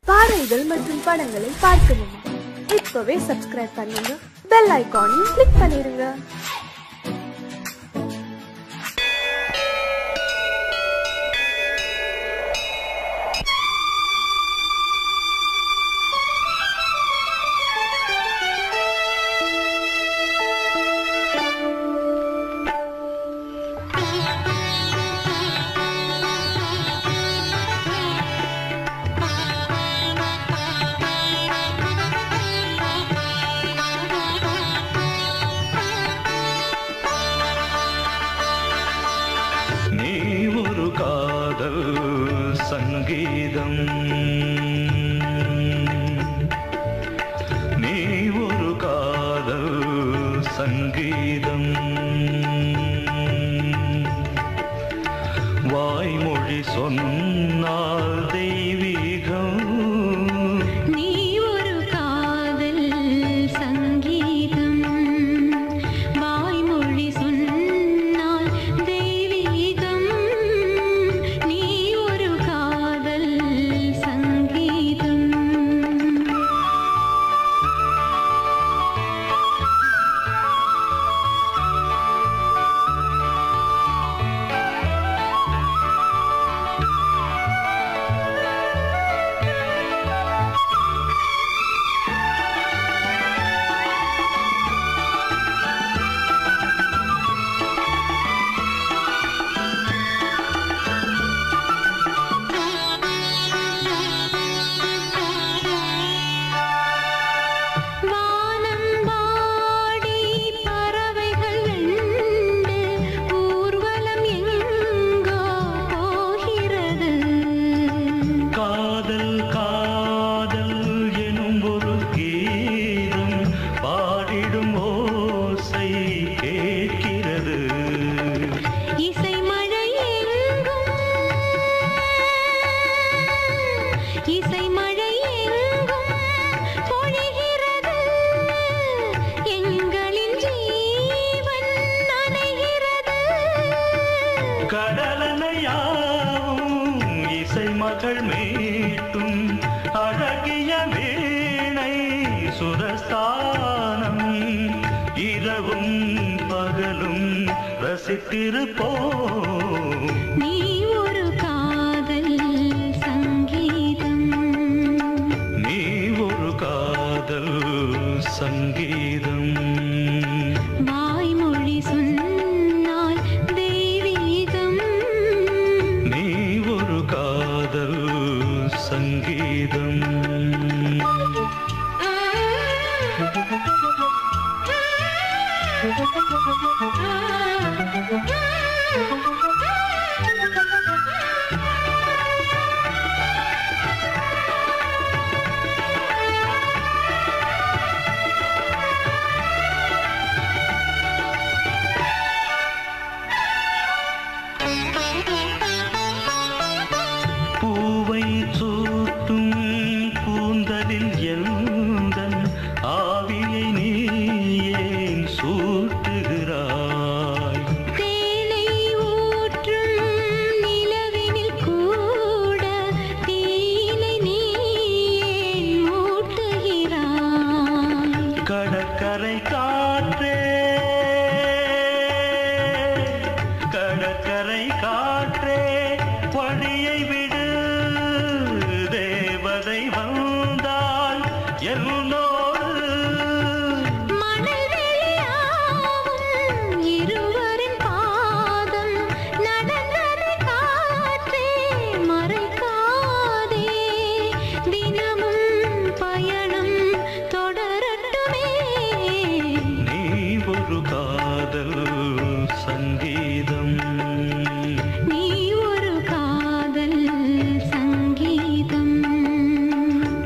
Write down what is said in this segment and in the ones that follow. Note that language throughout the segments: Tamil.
பாடல்கள் மற்றும் படங்களை பார்க்கணுமா இப்பவே சப்ஸ்கிரைப் பண்ணுங்க பெல் ஐகானையும் கிளிக் பண்ணிருங்க நீ ஒரு காதல் சங்கீதம் நீ ஒரு காதல் சங்கீதம் வாய்மொழி சொன்னால் தெய்வீகம் நீ ஒரு காதல் சங்கீதம் வாய்மொழி சொன்னால் தெய்வீகம் நீ ஒரு காதல் சங்கீதம் வானம்பாடி பறவைகள் வெண்டு ஊர்வலம் எங்கோ போகிறது காதல் காதல் எனும் ஒரு கீதம் பாடிடும் ஓசை கேட்கிறது இசை மழை எங்கும் இசை மழை எங்கும் பொழிகிறது எங்களின் ஜீவன் நனைகிறது கடலனையாவும் இசை மகள் மீட்டும் அழகிய வீணை சுரஸ்தானம் இரவும் பகலும் ரசித்திருப்போம் நீ ஒரு காதல் சங்கீதம் நீ ஒரு காதல் சங்கீதம் வாய்மொழி சொன்னால் தெய்வீகம் நீ ஒரு காதல் சங்கீதம் பூவை சூட்டும் கூந்தலில் எந்தன் ஆவியை நீ ஏன் சூட்டுகிறாய் தேனை ஊற்றும் நிலவினில் கூட தீனை நீ ஏன் மூட்டுகிறாய் கடற்கரை காற்றே கடற்கரை காற்றே வழியை விடு தேவதை வந்தால் என்னோடு மணல் வெளியாகும் இருவரின் பாதம் நடந்தது காற்றே மறைக்காதே தினமும் பயணம் தொடரட்டுமே நீ ஒரு காதல் சங்கீதம் நீ ஒரு காதல் சங்கீதம்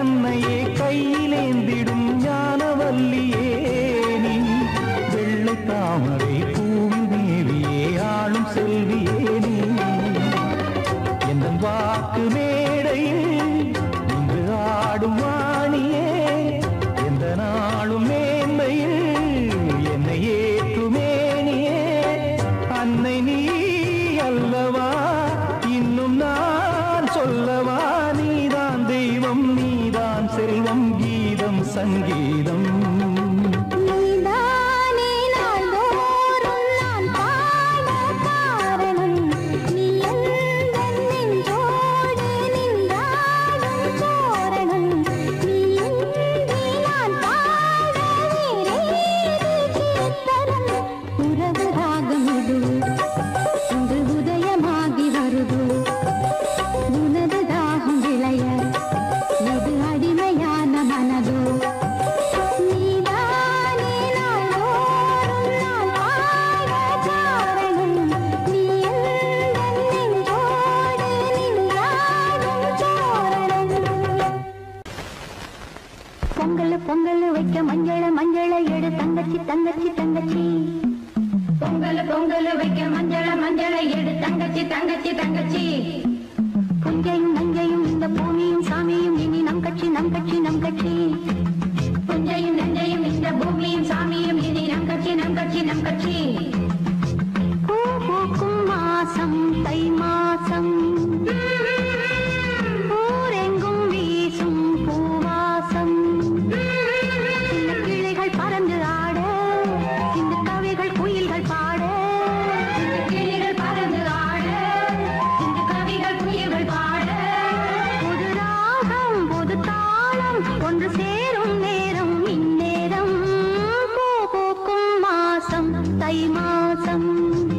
தன்னையே கையிலேந்திடும் ஞானவல்லியே நீ வெள்ளை தாமரை பூவில் தேவியே ஆளும் செல்வியே நீ எந்த வாக்கு மேடையில் இன்று ஆடும் வாணியே எந்த நாளும் மேன்மையில் என்னை ஏற்றுமேனியே அன்னை நீ அல்லவா இன்னும் நான் சொல்லவா நீதான் தெய்வம் நீதான் செல்வம் கீதம் சங்கீதம் நீதானே நாள்தோறும் நான் பாட காரணம் நீ எந்தன் நெஞ்சோடு நின்றாடும் தோரணம் நீ இன்றி நான் பாட வேறேது கீர்த்தனம் உறவு ராகம் இது இன்று உதயமாகி வருது உனது தாகம் விளைய இது அடிமையான மனதோ நீதானே நாள்தோறும் நான் பாட காரணம் நீ எந்தன் நெஞ்சோடு நின்றாடும் தோரணம் பொங்கல் பொங்கல் வைக்க மஞ்சள மஞ்சள எடு தங்கச்சி தங்கச்சி தங்கச்சி பொங்கல் பொங்கல் வைக்க மஞ்சள மஞ்சள எடு தங்கச்சி தங்கச்சி தங்கச்சி புஞ்சையும் நஞ்சையும் இந்த பூமியும் சாமியும் இனி நம் கட்சி நம் கட்சி நம் கட்சி புஞ்சையும் நஞ்சையும் இந்த பூமியும் சாமியும் இனி நம் கட்சி நம் கட்சி நம் கட்சி பூ பூக்கும் மாசம் தை மாசம் ஊரெங்கும் வீசும் பூவாசம் சின்ன கிளைகள் பறந்து ஆட சின்ன கவிகள் குயில்கள் பாட சின்ன கிளிகள் பறந்து ஆட சின்ன கவிகள் குயில்கள் பாட புது ராகம் புது தாளம் ஒன்று சேரும் நேரம் இந்நேரம் பூ பூக்கும் மாசம் தை மாசம்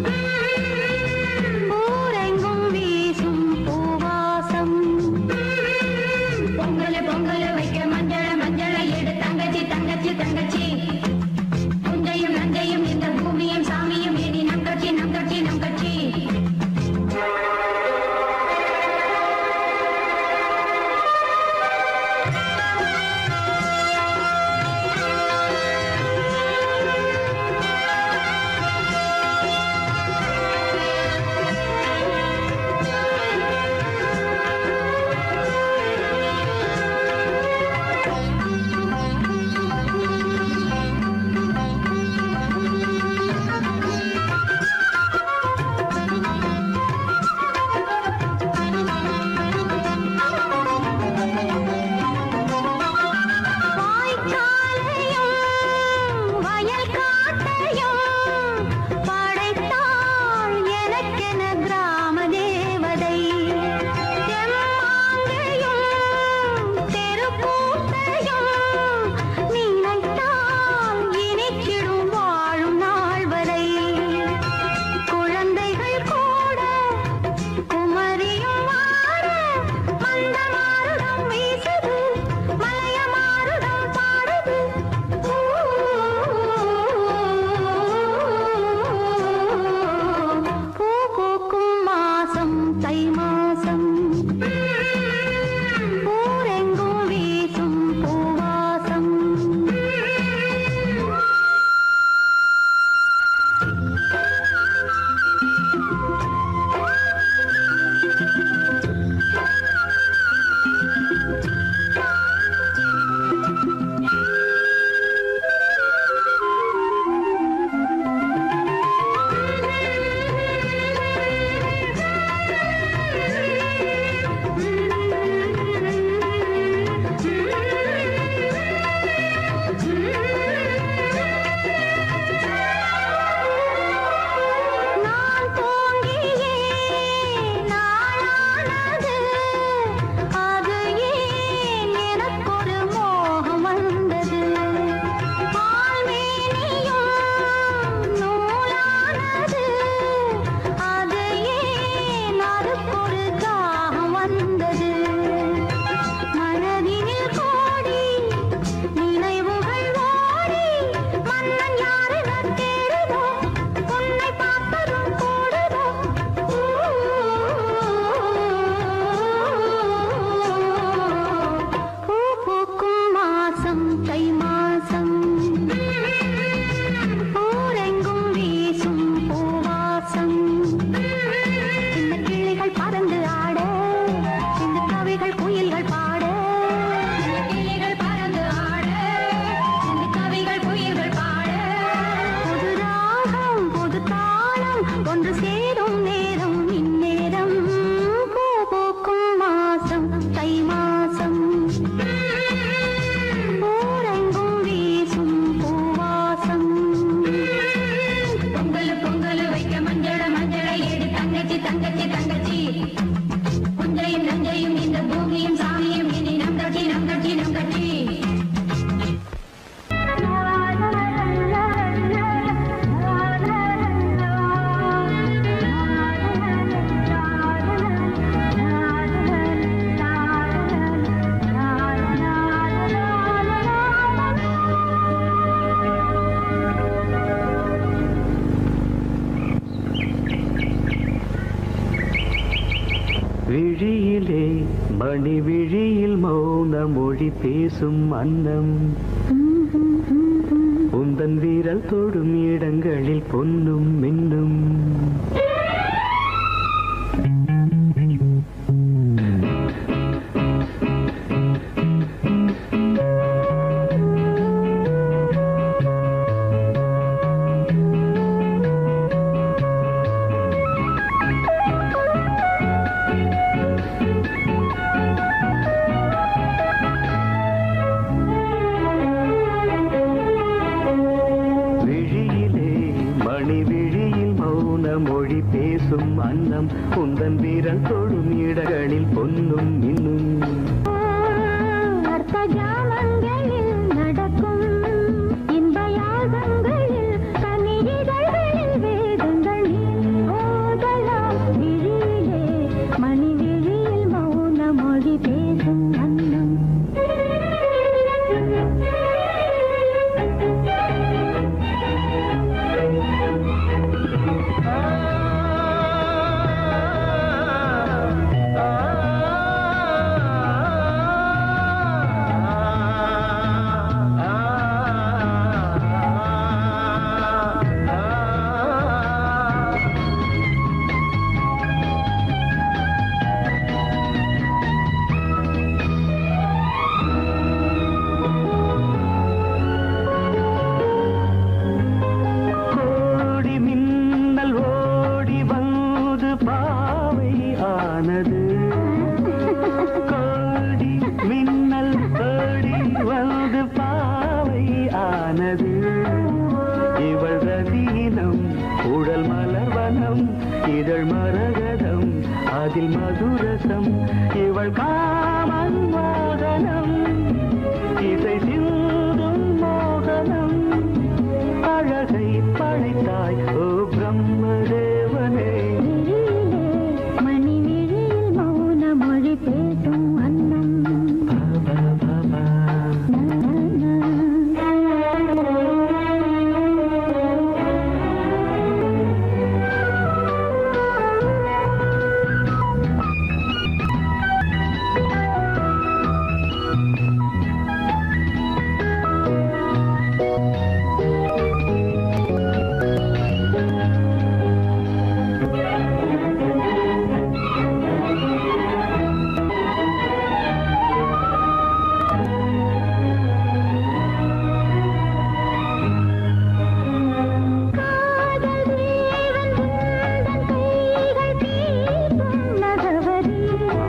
ஊரெங்கும் வீசும் பூவாசம் பொங்கல பொங்கல வைக்க மஞ்சள மஞ்சள எடு தங்கச்சி தங்கச்சி தங்கச்சி புஞ்சையும் நஞ்சையும் இந்த பூமியும் சாமியும் இனி நம் கட்சி நம் கட்சி நம் கட்சி மணி விழியில் மௌன மொழி பேசும் அன்னம் உந்தன் வீரல் தொடும் இடங்களில் பொன்னும் மின்னும் விழியிலே மணி விழியில் மௌன மொழி பேசும் அன்னம் உந்தன் வீரல் தொடும் இடங்களில் பொன்னும் மின்னும் அர்த்த ஜாமங்களில் நடக்கும் இன்ப யாகங்களில் கனிதழ்களில் வேதங்கள் நீ ஓதலாம் விழியிலே மணி விழியில் மௌன மொழி பேசும் அன்னம் கோடி மின்னல் ஓடி வந்து பாவை ஆனது கோடி மின்னல் ஓடி வந்து பாவை ஆனது இவள் ரதீனம் உடல் மலர்வனம் இதழ் மரகதம் அதில் மதுரசம் இவள் காமன் மோகனம் இசை சிந்தும் மோகனம் அழகை படைத்தாய் ஓ பிரம்மதேவனே விழியிலே மணி விழியில் மௌன மொழி பேசும் அன்னம் பா, பா, பா, பா. காதல் தேவன் உந்தன் கைகள் தீர்க்கும் நகவரி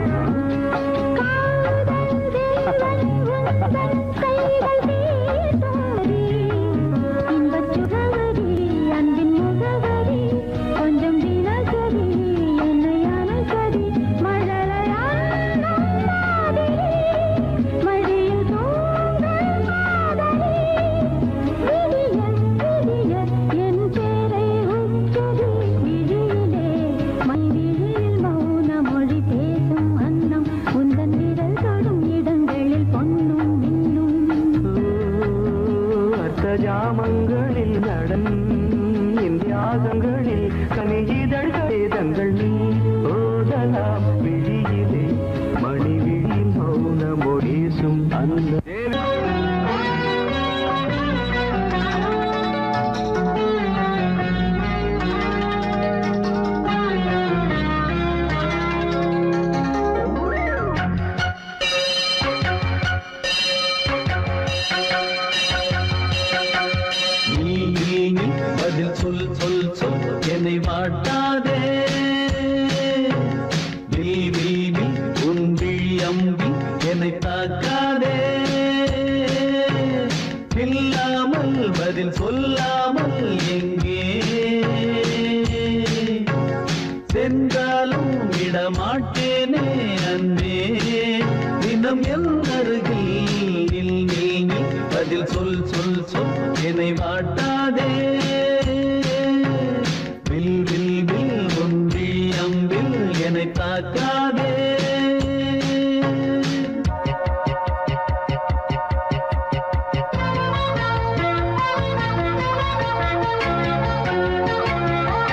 காதல் தேவன் உந்தன் கைகள் தீர்க்கும் இன்பச் சுகவரி அன்பின் முகவரி கொஞ்சம் தினசரி என்னை அனுசரி மழலையான் மாதிரி மழையில் தூங்கும் காதலி விடியல் விடியல் என் பேரை உச்சரி விழியிலே மை விழியில் மௌன மொழி பேசும் அன்னம் உந்தன் விரல் தொடும் இடங்களில் பொன்னும் மின்னும் அர்த்த ஜாமங்களில் நடன் இந்தியாகங்களில் கனியிதழ்கள் வேதங்கள் நீ ஓதலாம் விழியிலே மணி விழியில் மௌன மொழிசும் அந்த நீ நீ நீ பதில் சொல் சொல் சொல் என்னை வாட்டாதே நீ நீ நீ உன் விழி அம்பி என்னை தாக்காதே இல்லாமல் பதில் சொல்லாமல் எங்கே சென்றாலும் விடமாட்டேனே அன்பே தினம் என் அருகில் நில் நில் நில் பதில் சொல் சொல் சொல் என்னை வாட்டாதே வில் வில் வில் ஒன்றி அம்பில் என்னை தாக்காதே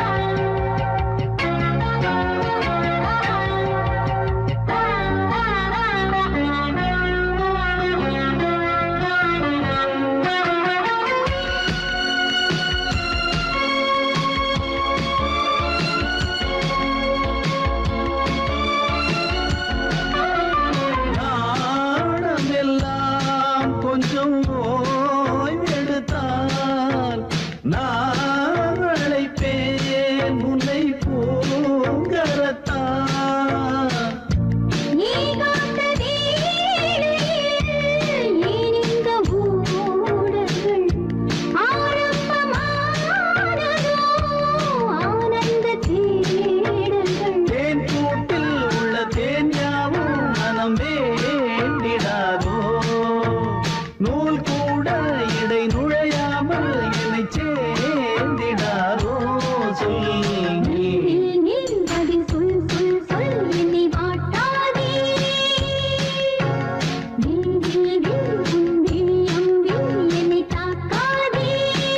ஆ கொஞ்சம் ஓய்வெடுத்தால் நான் அழைப்பேன் உன்னை பூங்கரத்தான் நீ காத்த வேளையில் ஏன் இந்த ஊடல்கள் ஆரம்பமானதோ ஆனந்த தேடல்கள் தேன் கூட்டில் உள்ள தேன் யாவும் மனம் வேண்டிடாதோ நூல் கூட இடை நுழையாமல் என்னை சேர்ந்திடாதோ சொல் நீ நின்றதி சொல் சொல் சொல் என்னை வாட்டாதே வில் வில் வில் உன் விழியம் வில் என்னை தாக்காதே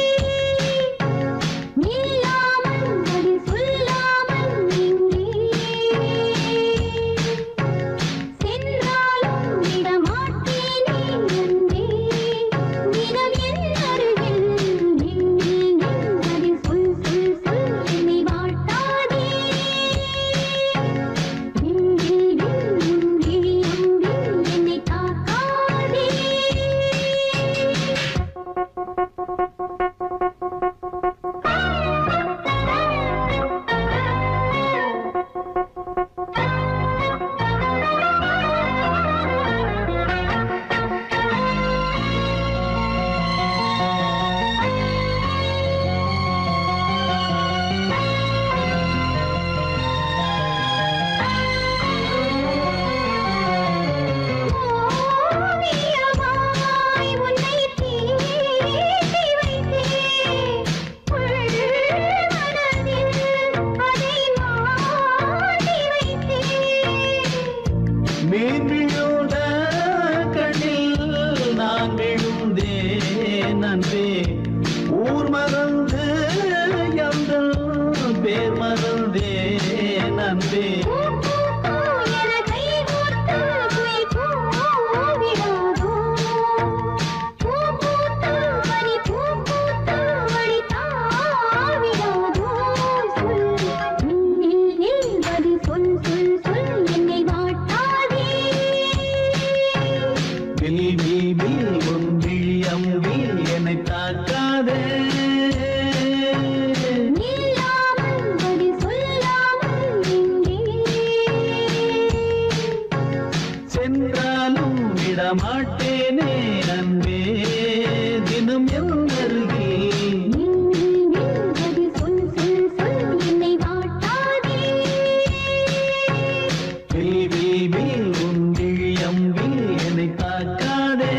நில்லாமல் அது சொல்லாமல் எங்கே சென்றாலும் விடமாட்டேனே அன்பே தினம் என் அருகில் நில் நில் நில் அது சொல் சொல் சொல் என்னை வாட்டாதே வில் வில் வில் உன் விழியம் வில் என்னை தாக்காதே ஓவியமாய் உன்னை தீட்டி வைத்தேன் உள் மனதில் அதை மாட்டி வைத்தேன் மீன்விழோட கண்ணில் நான் விழுந்தேன் அன்பே ஊர் மறந்து எங்கள் பேர் மறந்தேன் அன்பே பூ பூ பூ என கை கோர்த்து குயில் கூவிடாதோ பூ பூத்து பனி பூ பூத்து வழி தாவிடாதோ சொல் நில் நில் அது சொல் சொல் சொல் என்னை வாட்டாதே வில் வில் வில் உன் விழியம் வில் என்னை தாக்காதே நில்லாமல் அது சொல்லாமல் எங்கே சென்றாலும் விடமாட்டேனே அன்பே தினம் என் அருகில் நில் நில் நில் அது சொல் சொல் சொல் என்னை வாட்டாதே வில் வில் வில் உன் விழியம் வில் என்னை தாக்காதே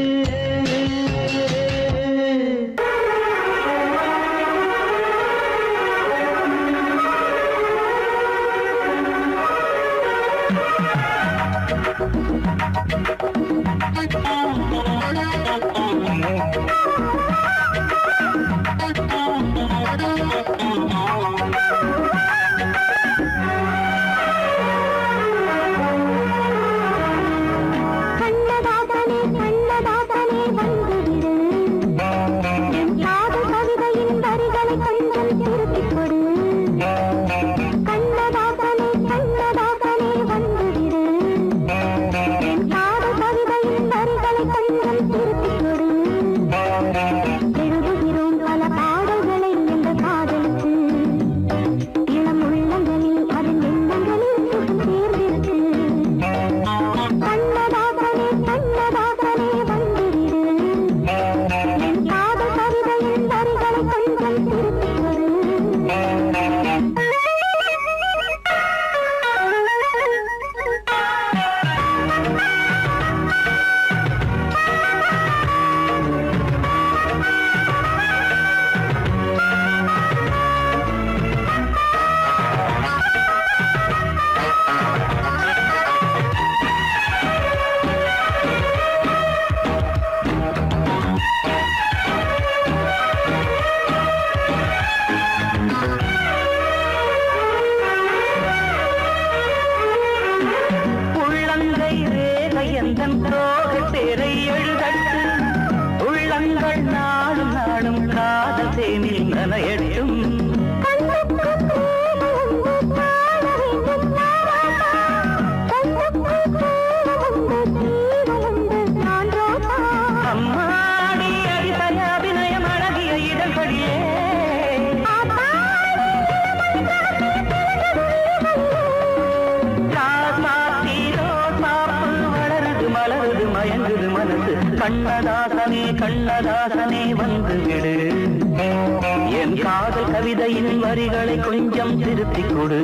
கண்ணதாசனே கண்ணதாசனே வந்துவிடு என் காதல் கவிதையின் வரிகளை கொஞ்சம் திருப்பிக் கொடு கண்ணதாசனே கண்ணதாசனே வந்துவிடு என் காதல் கவிதையின் வரிகளை கொஞ்சம் திருப்பிக் கொடு எழுதுகிறோம் பல பாடல்களை எங்கள் காதலுக்கு இளம் உள்ளங்களில் அதன் எண்ணங்களில் சுகம் சேர்ந்திருக்கு கண்ணதாசனே கண்ணதாசனே வந்துவிடு என் காதல் கவிதையின் வரிகளை கொஞ்சம் திருப்பிக் கொடு உள்ளங்கை ரேகை எந்தன் தோகை பேரை எழுதட்டு உள்ளங்கள் நாடும் நாடும் காதல் தேனில் நனையட்டும் மனசு கண்ணதாசனே கண்ணதாசனே வந்து விடு என் காதல் கவிதையின் வரிகளை கொஞ்சம் திருத்திக் கொடு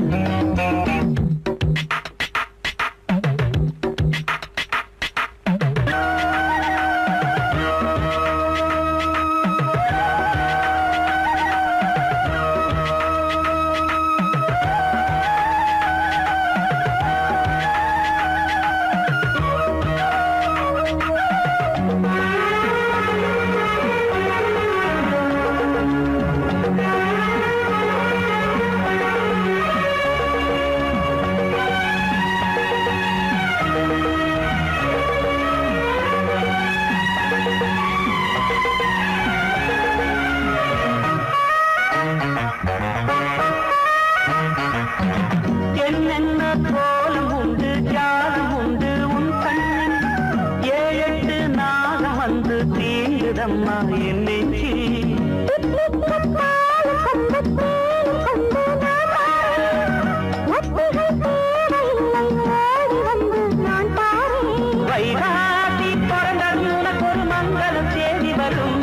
என்னென்ன கோலம் உண்டு ஜாலம் உண்டு உன் கண்ணில் ஏழெட்டு நாகம் வந்து தீங்குதம்மா என் நெஞ்சில் வைகாசி பிறந்தது உனக்கு ஒரு மங்களம் தேடி வரும்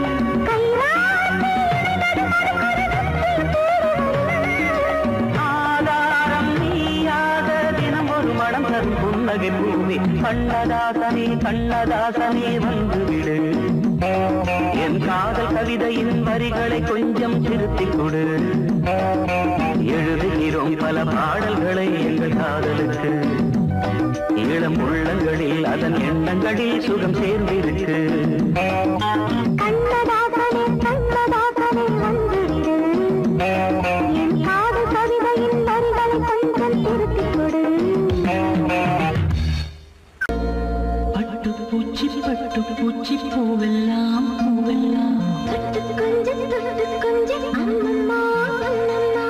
ஆதாரம் நீயாக தினம் ஒரு மனம் தரும் புன்னகை பூமி கண்ணதாசனே கண்ணதாசனே வந்து விடு என் காதல் கவிதையின் வரிகளை கொஞ்சம் திருத்திக் கொடு எழுதுகிறோம் பல பாடல்களை எங்கள் காதலுக்கு இளம் உள்ளங்களில் அதன் எண்ணங்களில் சுகம் சேர்ந்திருக்கு கண்ணதாசனே கண்ணதாசனே வந்துவிடு என் காதல் கவிதையின் வரிகளை கொஞ்சம் திருத்திக் கொடு பட்டு பூச்சி பட்டு பூச்சி பூவெல்லாம் பூவெல்லாம் தொட்டு கொஞ்சம் தொட்டு கொஞ்சம் அம்மம்மா அம்மம்மா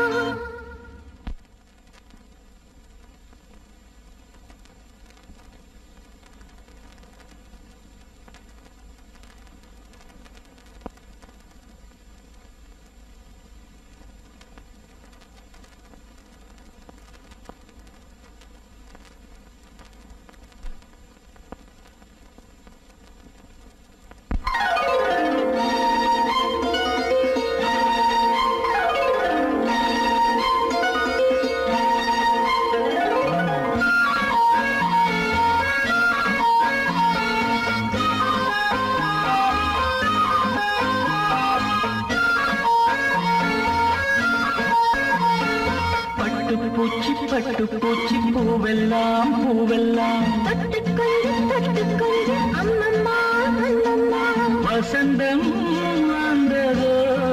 பட்டு பூச்சி பட்டு பூச்சி பூவெல்லாம் பூவெல்லாம் தொட்டு கொஞ்சம் தொட்டு கொஞ்சம் அம்மம்மா அம்மம்மா வசந்தம் வந்ததோ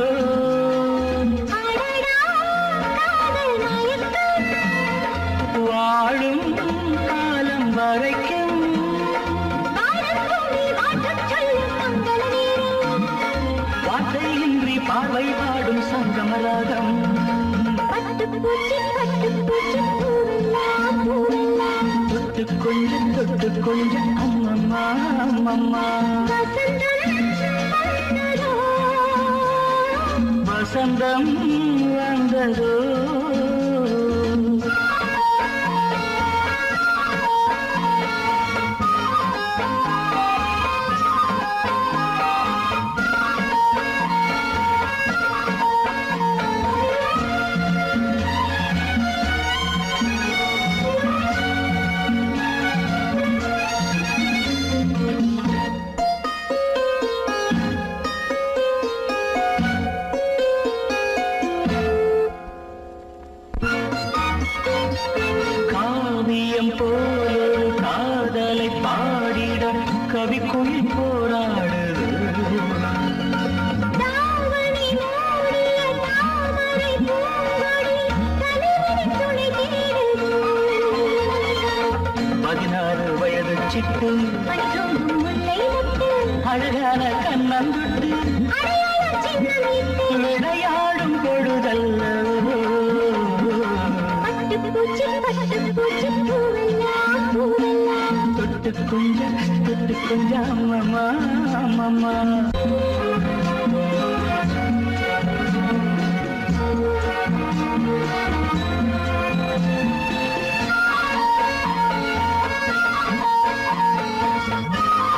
அடடா காதல் நாயக்கன் வாழும் காலம் வரைக்கும் வாழப்பூமி வாட்டச் சொல்லும் மங்கள நேரம் வார்த்தையின்றி பார்வை பாடும் சங்கமராகம் பட்டு பூச்சி பட்டு பூச்சி பூவெல்லாம் பூவெல்லாம் தொட்டு கொஞ்சம் தொட்டு கொஞ்சம் அம்மம்மா அம்மம்மா வசந்தம் வந்ததோ வசந்தம் வந்ததோ காவியம் போலொரு காதலை பாடிட கவிக்குயில் போராடுது தாவணி மூடிய தாமரை பூங்கொடி தலைவலி துணை தேடுது பதினாறு வயது சிட்டு பனிதூங்கும் முல்லை முட்டு அழகான கண்ணந்துட்டு அடையாள சின்னம் இட்டு விளையாடும் பொழுதல்லவோ பட்டு பூச்சி பட்டு பூச்சி பூவெல்லாம் பூவெல்லாம் தொட்டு கொஞ்சம் தொட்டு கொஞ்சம் அம்மம்மா அம்மம்மா ஆ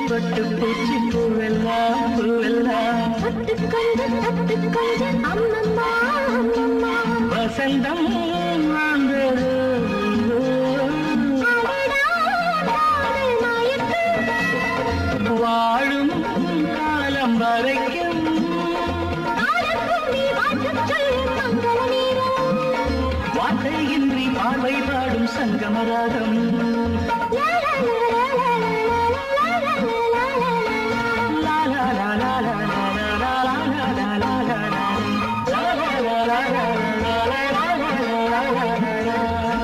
பட்டு பூச்சி பூவெல்லாம் பூவெல்லாம் தொட்டுக்கொண்டு தொட்டுக்கொண்டு அம்மம்மா அம்மம்மா வசந்தம் வந்தது அடடா, காதல் மயக்கம். வாழும் காலம் வரைக்கும் ஆடக்கும் நீ வாசம் சொல்லும் மங்கள நேரம். வார்த்தையின்றி பார்வை பாடும் சங்கமராகம் லா, லா, லா, லா, லா, லா, லா, லா, லா, லா, லா, லா. லா லா லா லா லா லா லா லா லா லா லா லா லா லா. லா லா லா லா லா லா லா லா லா லா லா லா லா.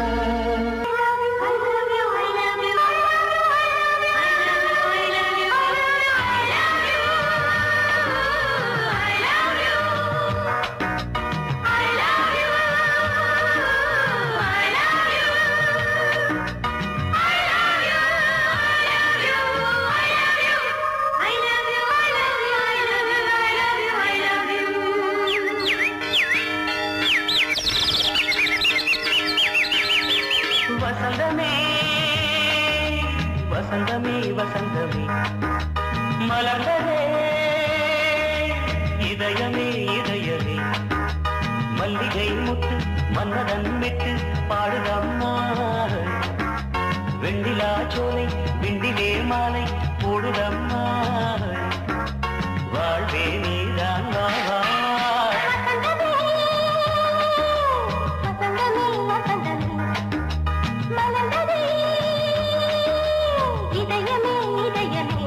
வசந்தமே வசந்தமே வசந்தமே மலர்ந்ததே இதயமே இதயமே மல்லிகை முட்டு மன்னதன் விட்டு பாடுதம்மா வெண்ணிலா சோலை விண்டிலே மாலை போடுதம்மா வாழ்வே நீதான் வா வா. வசந்தமே வசந்தமே மலர்ந்ததே இதயமே இதயமே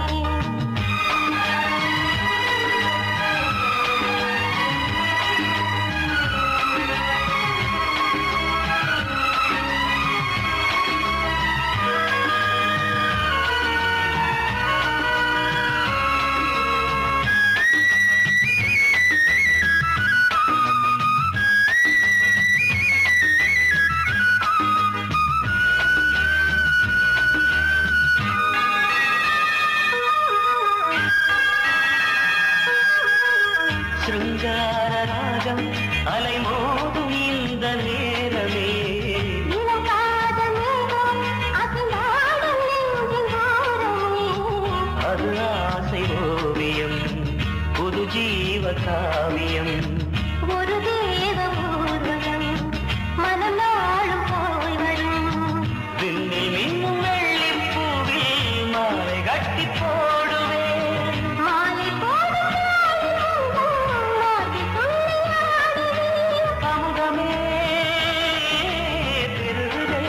சிருங்கார ராகம் அலைமோதும் இந்த நேரமே இளங்காத மேகம் அசைந்தாடும் நெஞ்சின் ஓரமே அது ஆசை ஓவியம் புது ஜீவ காவியம் ஒரு தேவ ஊர்வலம் மனம் நாளும் போய் வரும் விண்ணில் மின்னும் வெள்ளிப் பூவில் மாலை கட்டி போடுவேன் மாலை போடும் மாற்றி துள்ளியாடுவேன் அமுதமே திருதே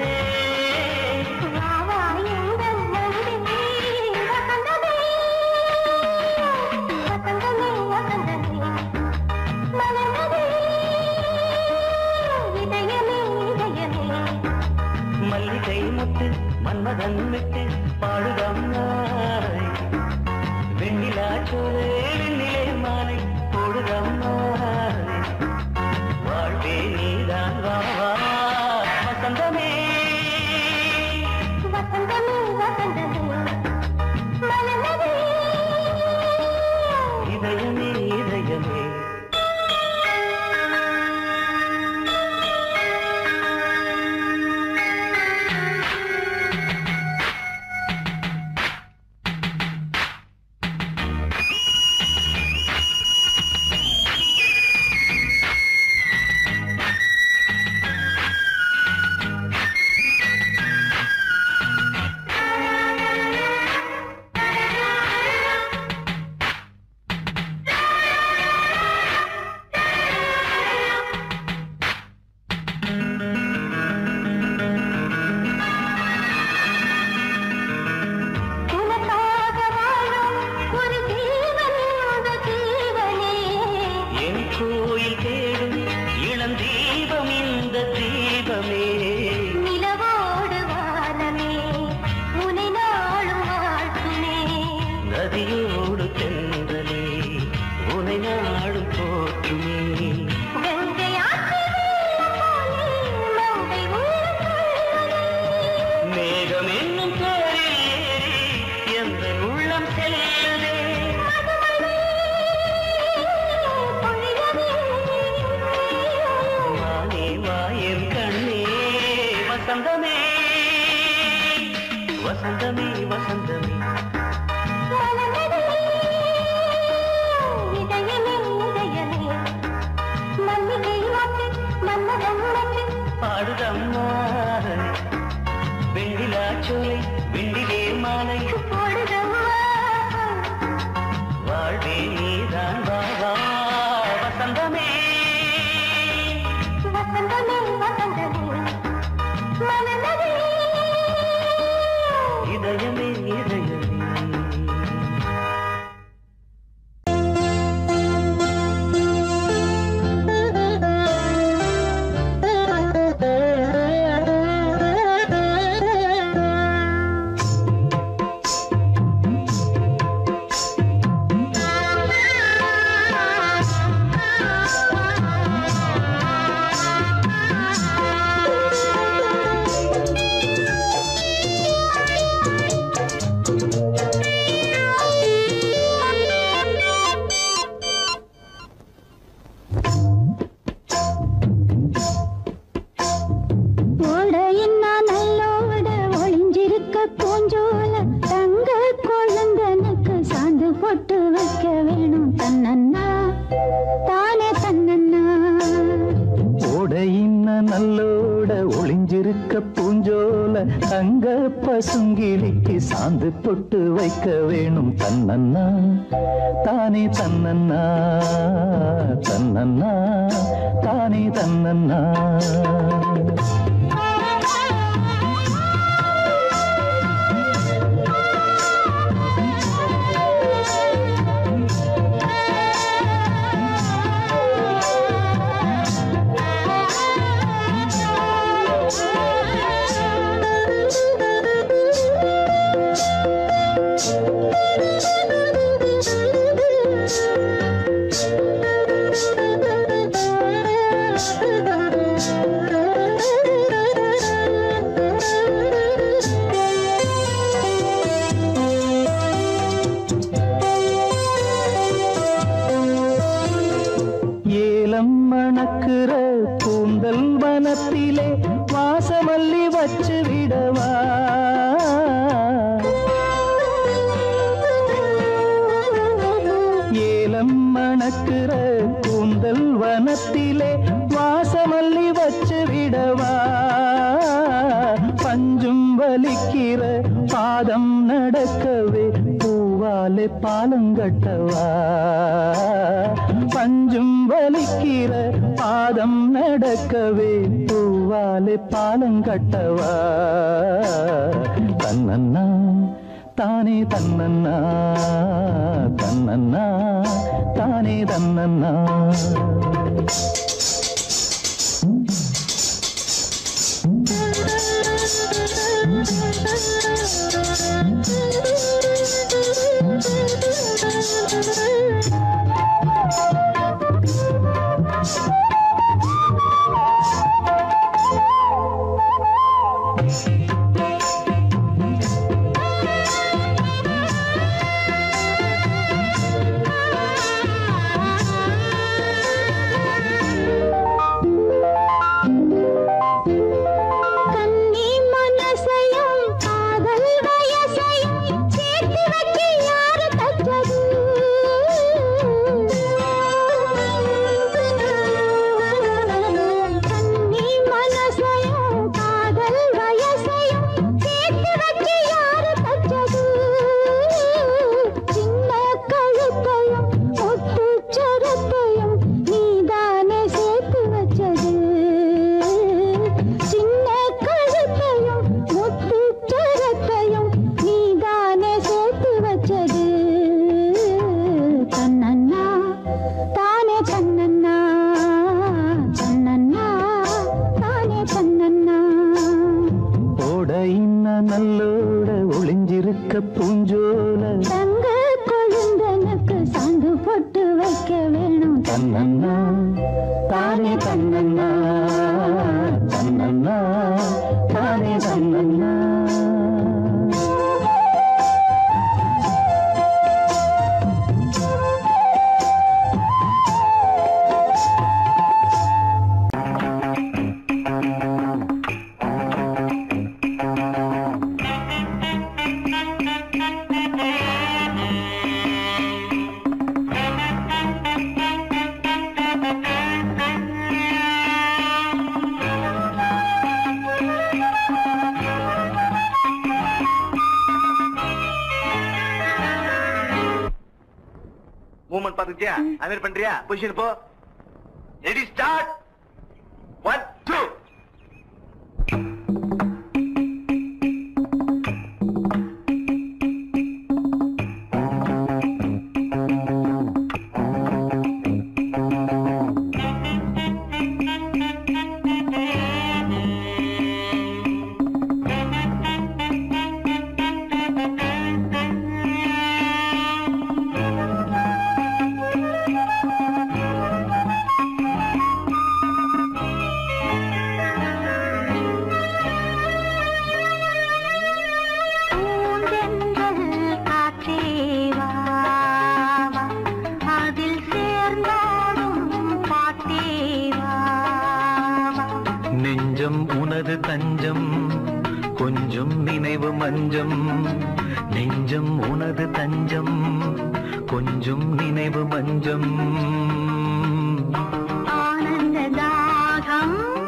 வாவா எங்கள் நந்தினி வசந்தமே வசந்தமே வசந்தமே மலர்ந்ததே இதயமே இதயமே மல்லிகை முட்டு மன்மதன் விட்டு பாடுதம் நாய் வெண்ணிலா சோலே வெண்ணிலே மாலை போடுதம் நாய் வாழ்வே நீதான் வா வா. வசந்தமே வசந்தமே வசந்தமே மலர்ந்ததே இதயமே இதயமே உனக்காக வாழும் ஒரு ஜீவன் இந்த ஜீவனே என் கோயில் தேடும் இளம் தீபம் இந்த தீபமே நிலவோடு வானமே உனை நாளும் வாழ்த்துமே நதியோடு தென்றலே உனை நாடும் போற்றுமே கங்கை ஆற்று வெள்ளம் போலே மங்கை உள்ளம் கொள்ளுதே. மேகம் என்னும் பேரில் ஏறி எந்த உள்ளம் செல்லுதே பொழியவே. மானே வாயன் கண்ணே வசந்தமே வசந்தமே வசந்தமே இன்ன நல்லோட ஒளிஞ்சிருக்க பூஞ்சோல தங்க பசுங்கிலிக்கு சாந்து பொட்டு வைக்க வேணும் தன்னன்னா தானே தன்னன்னா தன்னன்னா தானே தன்னன்னா ஏலம் மணக்கிற கூந்தல் வனத்திலே வாசமல்லி வச்சு விடவா ஏலம் மணக்கிற கூந்தல் வனத்திலே வாசமல்லி வச்சு விடவா பஞ்சும் வலிக்கிற பாதம் நடக்கவே பூவாலே பாலங்கட்டவா பஞ்சும் வலிக்கிற பாதம் நடக்கவே பூவாலே பாலங்கட்டவா தன்னன்னா தானே தன்னன்னா தன்னன்னா தானே தன்னன்னா கன்னி மனசையும் காதல் வயசையும் சேர்த்து வைக்க யாரு தச்சது கன்னி மனசையும் காதல் வயசையும் சேர்த்து வைக்க யாரு தச்சது சின்ன கழுத்தையும் முத்துச்சரத்தையும் நீதானே சேர்த்து வச்சது சின்ன கழுத்தையும் முத்துச்சரத்தையும் நீதானே சேர்த்து வச்சது தன்னன்னா தானே தன்னன்னா தன்னன்னா தானே தன்னன்னா ஓட இன்ன நல்லோட ஒளிஞ்சிருக்க பூஞ்சோல தங்க கொழுந்தனுக்கு சாந்து போட்டு வைக்க வேணும் தன்னன்னா தானே தன்னன்னா தன்னன்னா தானே தன்னன்னா மூவ்மெண்ட் பாத்துக்கிட்டியா அது மாதிரி பண்றியா பொசிஷன் போ ரெடி ஸ்டார்ட் ஒன் டூ பூந்தென்றல் காற்றே வா, வா. அதில் சேர்ந்தோடும் பாட்டே வா, வா. நெஞ்சம் உனது தஞ்சம் கொஞ்சம் நினைவு மஞ்சம் நெஞ்சம் உனது தஞ்சம் கொஞ்சம் நினைவு மஞ்சம் ஆனந்த தாகம்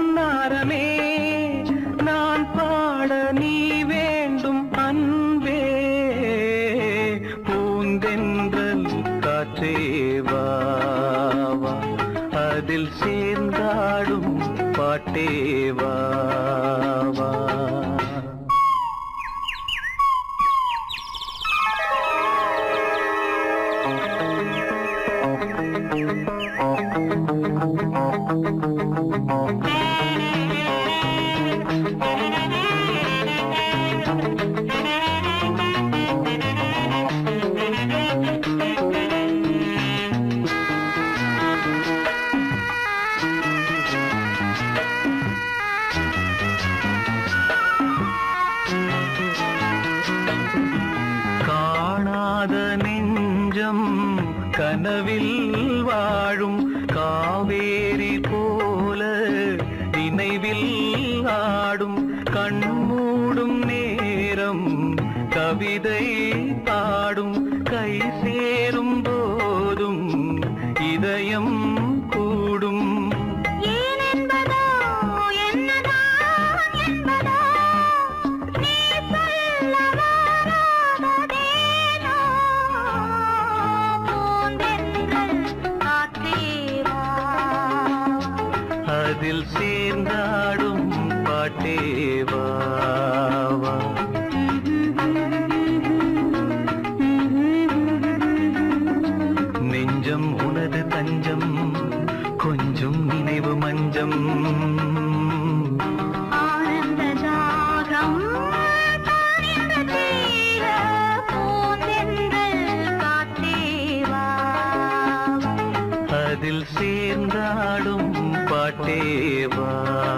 பொன்னாரமே நான் பாட நீ வேண்டும் அன்பே பூந்தென்றல் காற்றேவா அதில் சேர்ந்தாடும் பாட்டேவா காணாத நெஞ்சம் கனவில் வாழும் காவேரி போல நினைவில் ஆடும் கண்மூடும் நேரம் கவிதை பாடும் கை சேரும் போதும் இதயம் கூடும் ஏனென்பதோ என்னதான் என்பதோ நீ சொல்ல வராததேனோ பூந்தென்றல் காற்றேவா அதில் சேர்ந்தாடும் பாட்டேவா நெஞ்சம் உனது தஞ்சம் கொஞ்சம் நினைவு மஞ்சம் ஆனந்த தாகம் தானிந்த தீர பூந்தென்றல் காற்றேவா அதில் சேர்ந்தாடும் பாட்டேவா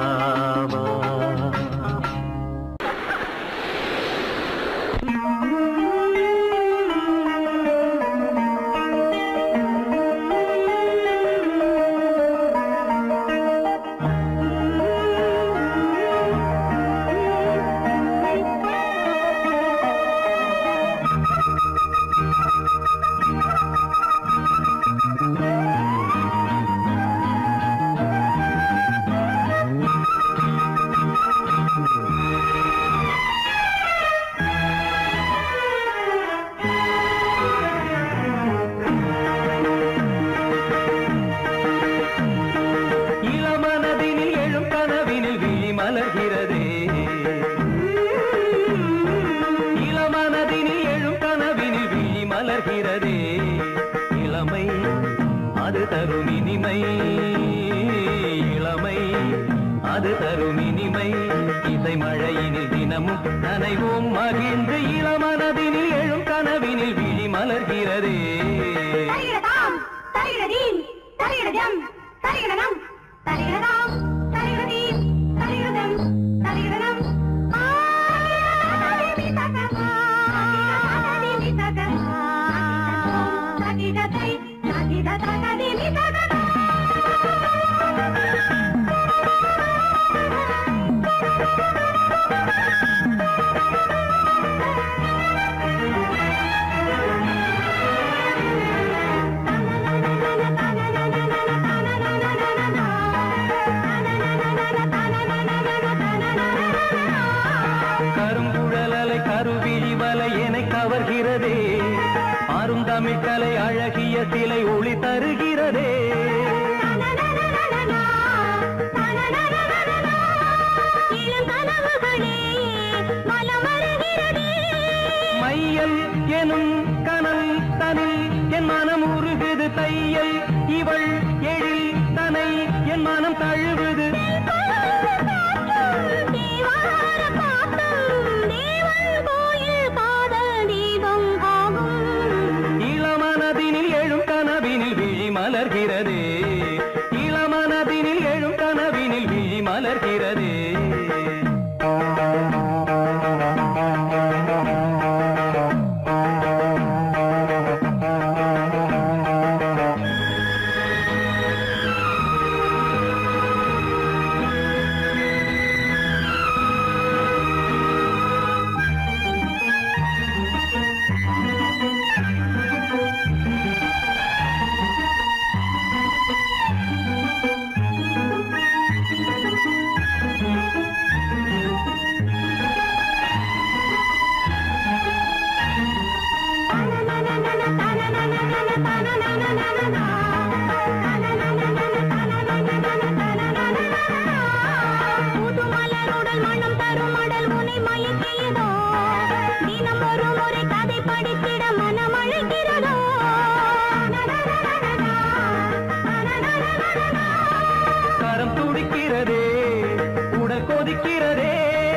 இளமனதினில் எழும் கனவினில் விழி மலர்கிறதே இளமனதினில் எழும் கனவினில் விழி மலர்கிறதே இளமை அது தரும் இனிமை இளமை அது தரும் இனிமை இசை மழையினில் தினமும் நனைவோம் மகிழ்ந்து இளமனதினில் எழும் கனவினில் விழி மலர்கிறதே தரிகிடதாம் தரிகிடதீம் தரிகிடதம் தரிகிடனம் தரிகிடதாம் தரிகிடதீம் தரிகிடதம் தரிகிடனம் தகிடதை தகிட தகதி மிதகதா கருங்குழலலை கருவிழி வலை என கவர்கிறதே அருந்தமிழ் கலை அழகிய சிலை ஒளி தருகிறதே மையல் எனும் கனல் தனில் என் மனம் உருகுது தையல் இவள் எழில் தனை என் மனம் தழுவுது இளமனதினில் எழும் கனவினில் விழி மலர்கிறதே இளமனதினில் எழும் கனவினில் விழி மலர்கிறதே உடல் கொதிக்கிறதே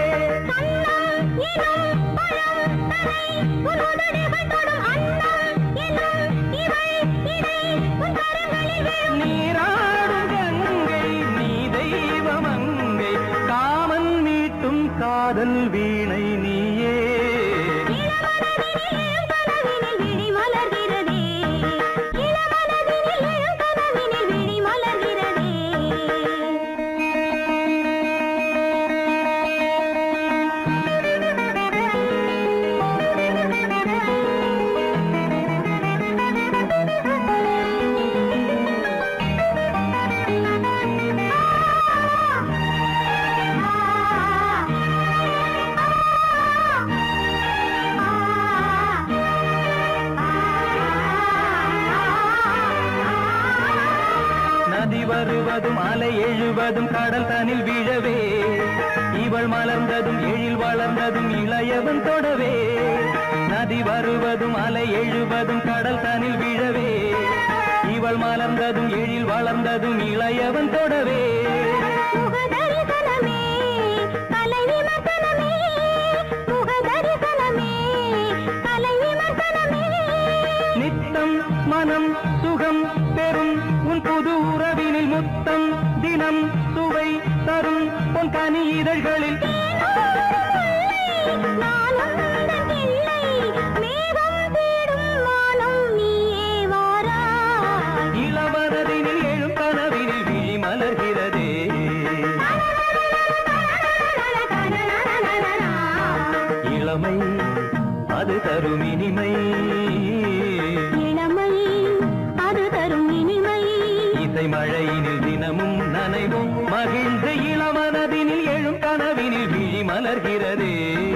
நீராடும் கங்கை நீ தெய்வமங்கை காமன் மீட்டும் காதல் வீணை நீயே நதி வருவதும் அலை எழுவதும் கடல் தனில் வீழவே இவள் மலர்ந்ததும் எழில் வளர்ந்ததும் இளையவன் தொடவே நதி வருவதும் அலை எழுவதும் கடல் தனில் வீழவே இவள் மலர்ந்ததும் எழில் வளர்ந்ததும் இளையவன் தொடவே நித்தம் மனம் சுகம் பெறும் உன் புது உறவினில் முத்தம் தினம் சுவை தரும் உன் கனி இதழ்களில் இளவரதினில் எழும் கனவினில் விழி மலர்கிறதே இளமை அது தரும் இனிமை இளமை அது தரும் இனிமை இசை மழையினில் தினமும் நனைவும் மகிழ்ந்து இளமனதினில் எழும் கனவினில் விழி மலர்கிறதே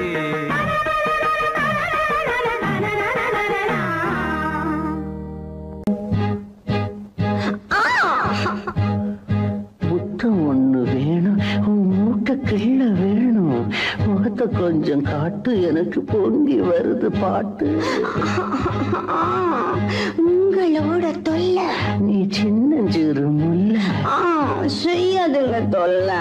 முத்தம் ஒண்ணு வேணும் உன் மூக்க கிள்ள வேணும் முகத்தை கொஞ்சம் காட்டு எனக்கு பொங்கி வருது பாட்டு உங்களோட தொல்லை நீ சின்னஞ்சிறு முல்ல ஆ, செய்யாதுங்க தொல்லை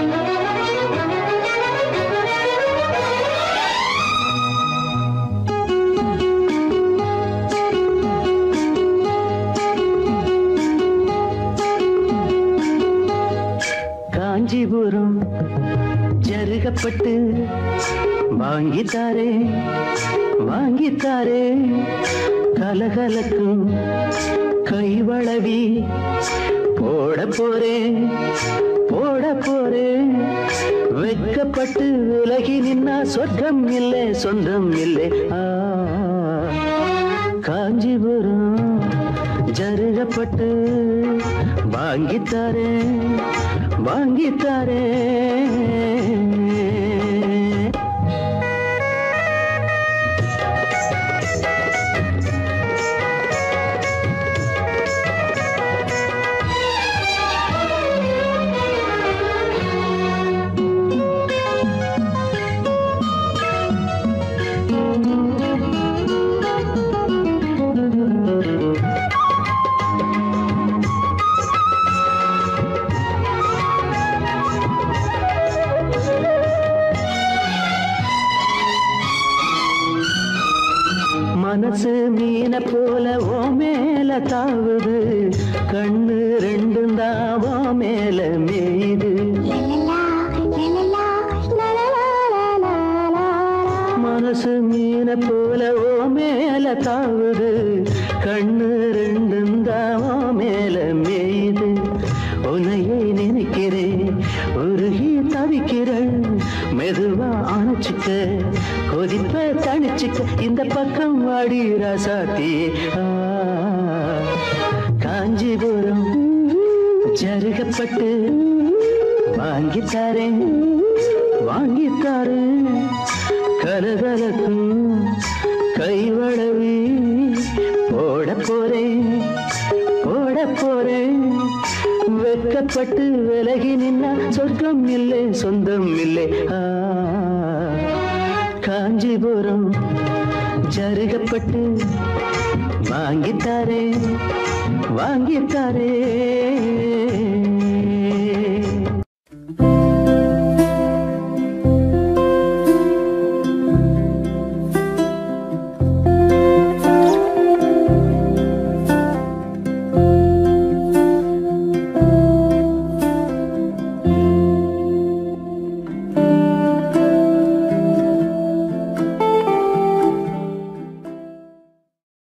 காஞ்சிபுரம் ஜருகப்பட்டு வாங்கித்தாரே வாங்கித்தாரே கலகலக்கும் கைவளவி போட போறேன் போட போறேன் வெட்கப்பட்டு விலகி நின்னா சொர்க்கம் இல்லை சொந்தம் இல்லை ஆ காஞ்சிபுரம் ஜருகப்பட்டு வாங்கித்தாரே வாங்கித்தாரே மனசு மீன போல ஓ மேல தாவுது கண்ணு ரெண்டும் தான் ஓ மேல மேயுது மனசு மீன போல ஓ மேல தாவுது கண்ணு ரெண்டும் தான் ஓ மேல மேயுது உன்னையே நினைக்கிறேன் உருகி தவிக்கிறேன் மெதுவா அணைச்சிக்க கொதிப்ப தணிச்சுக்க இந்த பக்கம் வாடி ராசாத்தி ஆ, காஞ்சிபுரம் ஜருகப்பட்டு வாங்கித்தாரேன் வாங்கித்தாரேன் கலகலக்கும் கைவளவி போட போறேன் போட போறேன் வெட்கப்பட்டு விலகி நின்னா சொர்க்கம் இல்லை சொந்தம் இல்லை ஆ, காஞ்சிபுரம் ஜருகப்பட்டு வாங்கித்தாரே வாங்கித்தாரே